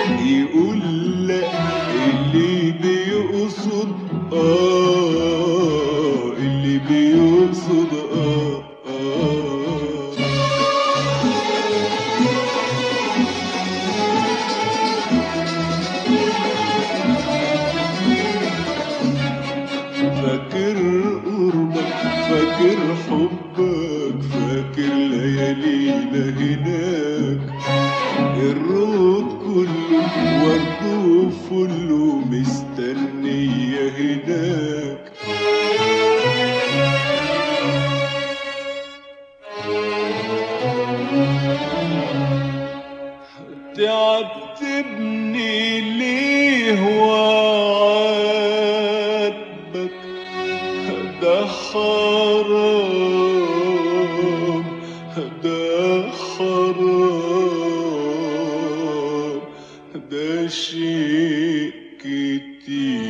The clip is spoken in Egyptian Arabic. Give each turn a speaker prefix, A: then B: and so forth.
A: يقول لا اللي بيقصد اه اللي بيقصد اه اه فاكر قربك فاكر حبك فاكر ليالينا هناك الرود كله ورده فله مستنية هناك تعتبني ليه وعاتبك ده حرام ده حرام ده شيء كتير